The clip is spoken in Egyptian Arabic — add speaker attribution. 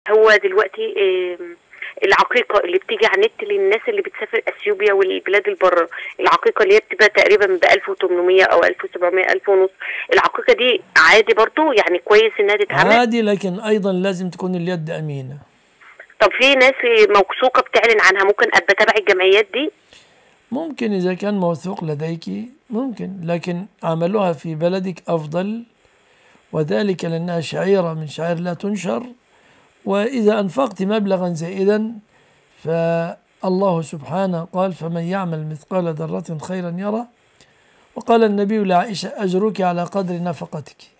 Speaker 1: هو دلوقتي آم، العقيقة اللي بتيجي على النت للناس اللي بتسافر اثيوبيا والبلاد البره العقيقة اللي هي بتبقى تقريبا ب 1800 او 1700 1000 ونص العقيقة دي عادي برضو يعني كويس انها تتعمل
Speaker 2: عادي لكن أيضا لازم تكون اليد أمينة
Speaker 1: طب في ناس موثوقة بتعلن عنها ممكن ابقى تابع الجمعيات دي
Speaker 2: ممكن إذا كان موثوق لديك ممكن لكن عملها في بلدك أفضل وذلك لأنها شعيرة من شعائر لا تنشر وإذا أنفقت مبلغا زائدا فالله سبحانه قال فمن يعمل مثقال ذرة خيرا يره وقال النبي لعائشة أجرك على قدر نفقتك